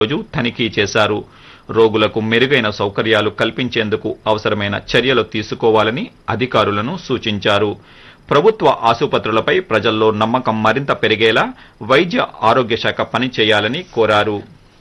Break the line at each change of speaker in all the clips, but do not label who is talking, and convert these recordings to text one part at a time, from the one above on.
రోజు తనిఖీ చేశారు రోగులకు మెరుగైన సౌకర్యాలు కల్పించేందుకు అవసరమైన చర్యలు తీసుకోవాలని అధికారులను సూచించారు ప్రభుత్వ ఆసుపత్రులపై ప్రజల్లో నమ్మకం మరింత పెరిగేలా వైద్య ఆరోగ్య శాఖ పనిచేయాలని కోరారు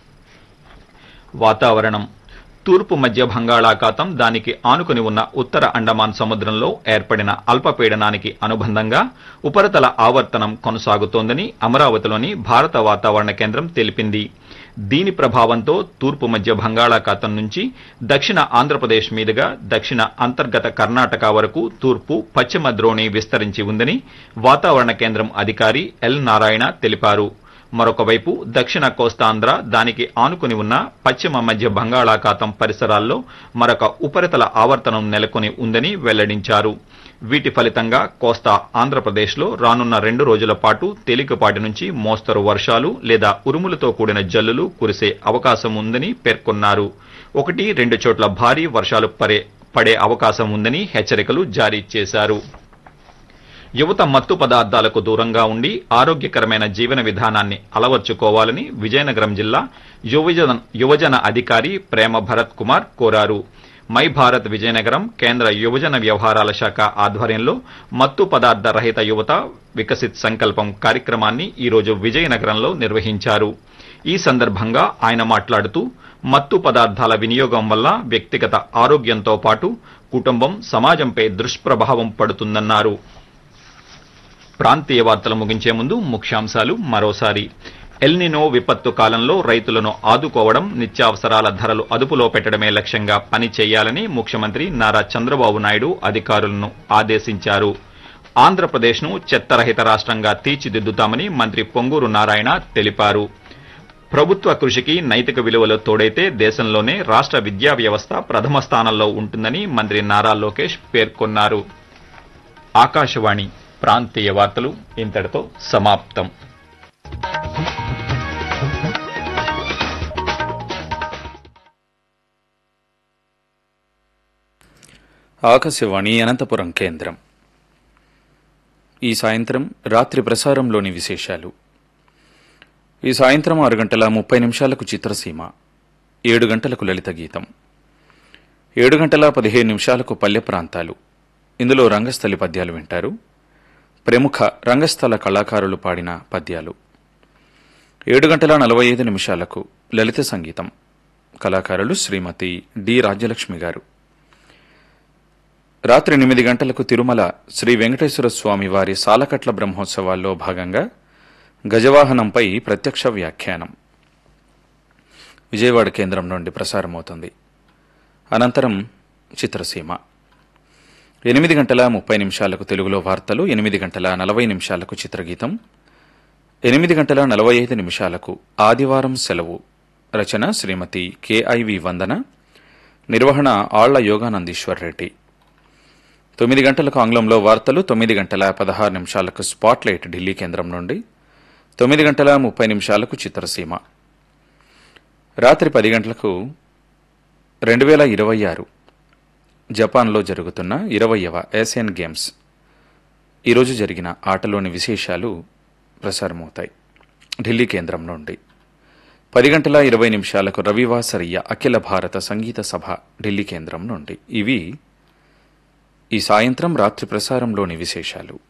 వాతావరణం తూర్పు మధ్య బంగాళాఖాతం దానికి ఆనుకుని ఉన్న ఉత్తర అండమాన్ సముద్రంలో ఏర్పడిన అల్పపీడనానికి అనుబంధంగా ఉపరితల ఆవర్తనం కొనసాగుతోందని అమరావతిలోని భారత వాతావరణ కేంద్రం తెలిపింది దీని ప్రభావంతో తూర్పు మధ్య బంగాళాఖాతం నుంచి దక్షిణ ఆంధ్రప్రదేశ్ మీదుగా దక్షిణ అంతర్గత కర్ణాటక వరకు తూర్పు పశ్చిమ ద్రోణి విస్తరించి ఉందని వాతావరణ కేంద్రం అధికారి ఎల్ నారాయణ తెలిపారు మరొక వైపు దక్షిణ కోస్తాంధ్ర దానికి ఆనుకుని ఉన్న పశ్చిమ మధ్య బంగాళాఖాతం పరిసరాల్లో మరొక ఉపరితల ఆవర్తనం నెలకొని ఉందని వెల్లడించారు వీటి ఫలితంగా కోస్తా ఆంధ్రప్రదేశ్లో రానున్న రెండు రోజుల పాటు తేలికపాటి నుంచి మోస్తరు వర్షాలు లేదా ఉరుములతో కూడిన జల్లులు కురిసే అవకాశం ఉందని పేర్కొన్నారు ఒకటి రెండు చోట్ల భారీ వర్షాలు పడే పడే అవకాశం ఉందని హెచ్చరికలు జారీ చేశారు యువత మత్తు పదార్థాలకు దూరంగా ఉండి ఆరోగ్యకరమైన జీవన విధానాన్ని అలవర్చుకోవాలని విజయనగరం జిల్లా యువజన యువజన అధికారి ప్రేమ భరత్ కుమార్ కోరారు మై భారత్ విజయనగరం కేంద్ర యువజన వ్యవహారాల శాఖ ఆధ్వర్యంలో మత్తు పదార్థ రహిత యువత వికసిత్ సంకల్పం కార్యక్రమాన్ని ఈరోజు విజయనగరంలో నిర్వహించారు ఈ సందర్భంగా ఆయన మాట్లాడుతూ మత్తు పదార్థాల వినియోగం వల్ల వ్యక్తిగత ఆరోగ్యంతో పాటు కుటుంబం సమాజంపై దుష్ప్రభావం పడుతుందన్నారు ప్రాంతీయ వార్తలు ముగించే ముందు ముఖ్యాంశాలు మరోసారి ఎల్నినో విపత్తు కాలంలో రైతులను ఆదుకోవడం నిత్యావసరాల ధరలు అదుపులో పెట్టడమే లక్ష్యంగా పని చేయాలని ముఖ్యమంత్రి నారా చంద్రబాబు నాయుడు అధికారులను ఆదేశించారు ఆంధ్రప్రదేశ్ను చెత్తరహిత రాష్ట్రంగా తీర్చిదిద్దుతామని మంత్రి పొంగూరు నారాయణ తెలిపారు ప్రభుత్వ కృషికి నైతిక విలువలు తోడైతే దేశంలోనే రాష్ట్ర విద్యా వ్యవస్థ ప్రథమ స్థానంలో ఉంటుందని మంత్రి నారా లోకేష్ పేర్కొన్నారు ఆకాశవాణి ప్రాంతీయ వార్తలు ఇంతటితో సమాప్తం
ఆకాశవాణి అనంతపురం కేంద్రం ఈ సాయంత్రం రాత్రి ప్రసారంలోని విశేషాలు ఈ సాయంత్రం ఆరు గంటల ముప్పై నిమిషాలకు చిత్రసీమ ఏడు గంటలకు లలిత గీతం ఏడు గంటల పదిహేను నిమిషాలకు పల్లె ప్రాంతాలు ఇందులో రంగస్థలి పద్యాలు వింటారు ప్రముఖ రంగస్థల కళాకారులు పాడిన పద్యాలు ఏడు గంటల నలభై ఐదు నిమిషాలకు లలిత సంగీతం కళాకారులు శ్రీమతి డి రాజ్యలక్ష్మి గారు రాత్రి ఎనిమిది గంటలకు తిరుమల శ్రీ వెంకటేశ్వర స్వామి వారి సాలకట్ల బ్రహ్మోత్సవాల్లో భాగంగా గజవాహనంపై ప్రత్యక్ష వ్యాఖ్యానం విజయవాడ కేంద్రం నుండి ప్రసారమవుతుంది అనంతరం చిత్రసీమ ఎనిమిది గంటల ముప్పై నిమిషాలకు తెలుగులో వార్తలు ఎనిమిది గంటల నలభై నిమిషాలకు చిత్రగీతం ఎనిమిది గంటల నలభై ఐదు నిమిషాలకు ఆదివారం సెలవు రచన శ్రీమతి కెఐవి వందన నిర్వహణ ఆళ్ల యోగానందీశ్వర్ రెడ్డి తొమ్మిది గంటలకు ఆంగ్లంలో వార్తలు తొమ్మిది గంటల పదహారు నిమిషాలకు స్పాట్లైట్ ఢిల్లీ కేంద్రం నుండి తొమ్మిది గంటల ముప్పై నిమిషాలకు చిత్రసీమ రాత్రి పది గంటలకు రెండు వేల ఇరవై ఆరు జపాన్లో జరుగుతున్న ఇరవయవ ఏషియన్ గేమ్స్ ఈరోజు జరిగిన ఆటలోని విశేషాలు ప్రసారమవుతాయి ఢిల్లీ కేంద్రం నుండి పది గంటల ఇరవై నిమిషాలకు రవివాసరియ అఖిల భారత సంగీత సభ ఢిల్లీ కేంద్రం నుండి ఇవి ఈ సాయంత్రం రాత్రి ప్రసారంలోని విశేషాలు